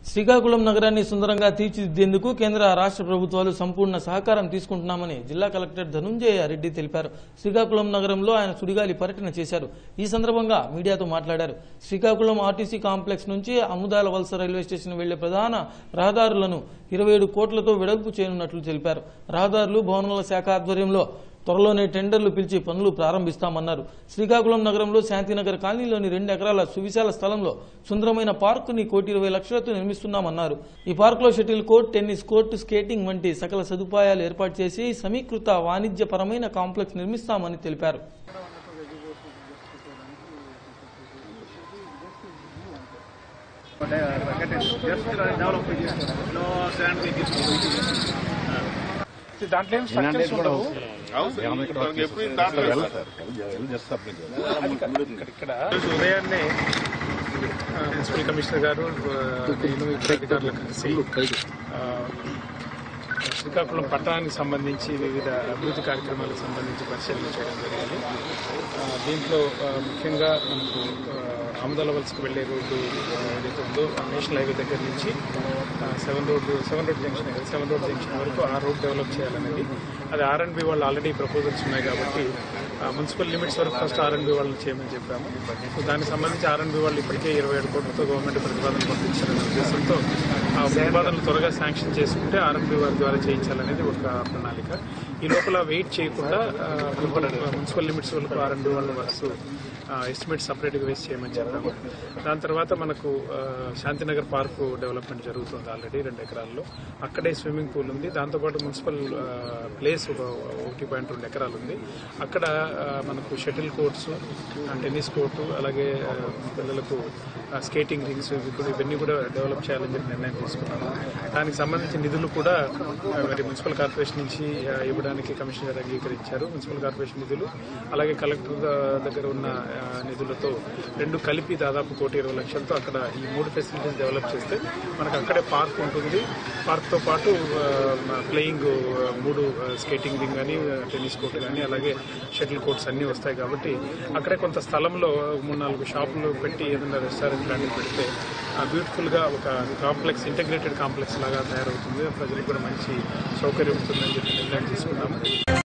శ్రీకాకుళం నగరాన్ని సుందరంగా తీర్చిదిద్దేందుకు కేంద్ర రాష్ట్ర ప్రభుత్వాలు సంపూర్ణ సహకారం తీసుకుంటున్నామని జిల్లా కలెక్టర్ ధనుంజయ రెడ్డి తెలిపారు శ్రీకాకుళం నగరంలో ఆయన సుడిగాలి పర్యటన చేశారు ఈ సందర్భంగా మీడియాతో మాట్లాడారు శ్రీకాకుళం ఆర్టీసీ కాంప్లెక్స్ నుంచి అముదాల వలస రైల్వే స్టేషన్ వెళ్లే ప్రధాన రహదారులను ఇరవై ఏడు కోట్లతో వెడల్పు చేయనున్నట్లు తెలిపారు రహదారులు భవనాల శాఖ ఆధ్వర్యంలో త్వరలోనే టెండర్లు పిలిచి పనులు ప్రారంభిస్తామన్నారు శ్రీకాకుళం నగరంలో శాంతినగర్ కాలనీలోని రెండు ఎకరాల సువిశాల స్థలంలో సుందరమైన పార్కుని కోటి ఇరవై లక్షలతో నిర్మిస్తున్నామన్నారు ఈ పార్కులో shuttle court tennis court skating వంటి సకల సదుపాయాలు ఏర్పాటు చేసి సమీకృత వాణిజ్యపరమైన కాంప్లెక్స్ నిర్మిస్తామని తెలిపారు దాంట్లో ఏం స్ట్రక్చర్స్ ఉండవు ఎప్పుడు దాంట్లో ఇక్కడ ఉదయాన్నే ఆ, మున్సిపల్ కమిషనర్ గారు ఆ, నేను ఇతర అధికారులు కలిసి ఆ, శ్రీకాకుళం పట్టణానికి సంబంధించి వివిధ అభివృద్ధి కార్యక్రమాలకు సంబంధించి పరిశీలన చేయడం జరిగింది ఆ, దీంట్లో ఆ, ముఖ్యంగా మనకు ఆ, ఆమదాల వలసకు వెళ్లే రోడ్డు ఆ, ఏదైతే ఉందో ఆ నేషనల్ హైవే దగ్గర నుంచి ఆ, seven road seven road junction కదా సెవెన్ రోడ్ జంక్షన్ వరకు ఆ రోడ్ డెవలప్ చేయాలనేది అది ఆర్ అండ్ బి వాళ్ళు ఆల్రెడీ ప్రపోజల్స్ ఉన్నాయి కాబట్టి ఆ, మున్సిపల్ లిమిట్స్ వరకు ఫస్ట్ ఆర్ అండ్ బి వాళ్ళని చేయమని చెప్పాము సో దానికి సంబంధించి ఆర్ అండ్ బి వాళ్ళు ఇప్పటికే ఇరవై ఏడు కోట్లతో గవర్నమెంట్ ప్రతిపాదన పంపించారనే ఉద్దేశంతో ఆ ప్రతిపాదనలు త్వరగా శాంక్షన్ చేసుకుంటే ఆర్ అండ్ బి వారి ద్వారా చేయించాలనేది ఒక ప్రణాళిక ఈ లోపల వెయిట్ చేయకుండా ఆ, మున్సిపల్ లిమిట్స్ వరకు ఆర్ అండ్ బి వాళ్ళ వరకు ఎస్టిమేట్ సపరేట్గా వేసి చేయమని చెప్పాము దాని తర్వాత మనకు ఆ, శాంతినగర్ పార్కు డెవలప్మెంట్ జరుగుతుంది ఆల్రెడీ రెండు ఎకరాల్లో అక్కడే స్విమ్మింగ్ పూల్ ఉంది దాంతోపాటు మున్సిపల్ ఆ, ప్లేస్ ఒక ఒకటి పాయింట్ రెండు ఎకరాలు ఉంది అక్కడ ఆ, మనకు షటిల్ కోర్ట్స్ ఆ, టెన్నిస్ కోర్టు అలాగే ఆ, పిల్లలకు ఆ, స్కేటింగ్ రింగ్స్ ఇవి కూడా ఇవన్నీ కూడా డెవలప్ చేయాలని చెప్పి నిర్ణయం తీసుకున్నాము దానికి సంబంధించిన నిధులు కూడా ఆ, మరి మున్సిపల్ కార్పొరేషన్ నుంచి ఆ, ఇవ్వడానికి కమిషనర్ గారు అంగీకరించారు మున్సిపల్ కార్పొరేషన్ నిధులు అలాగే కలెక్టర్ ద- దగ్గర ఉన్న ఆ, నిధులతో రెండు కలిపి దాదాపు కోటి ఇరవై లక్షలతో అక్కడ ఈ మూడు ఫెసిలిటీస్ డెవలప్ చేస్తే మనకు అక్కడే పార్క్ ఉంటుంది పార్క్తో పాటు ప్లేయింగ్ మూడు స్కేటింగ్ రింగ్ కానీ టెన్నిస్ కోర్ట్ కానీ అలాగే షటిల్ కోర్ట్స్ అన్నీ వస్తాయి కాబట్టి అక్కడే కొంత స్థలంలో మూడు నాలుగు షాపులు పెట్టి ఏదైనా రెస్టారెంట్ లాంటివి పెడితే బ్యూటిఫుల్ గా ఒక కాంప్లెక్స్ ఇంటగ్రేటెడ్ కాంప్లెక్స్ లాగా తయారవుతుంది ప్రజలకు కూడా మంచి సౌకర్యం ఉంటుందని చెప్పి నిర్ణయం తీసుకున్నాము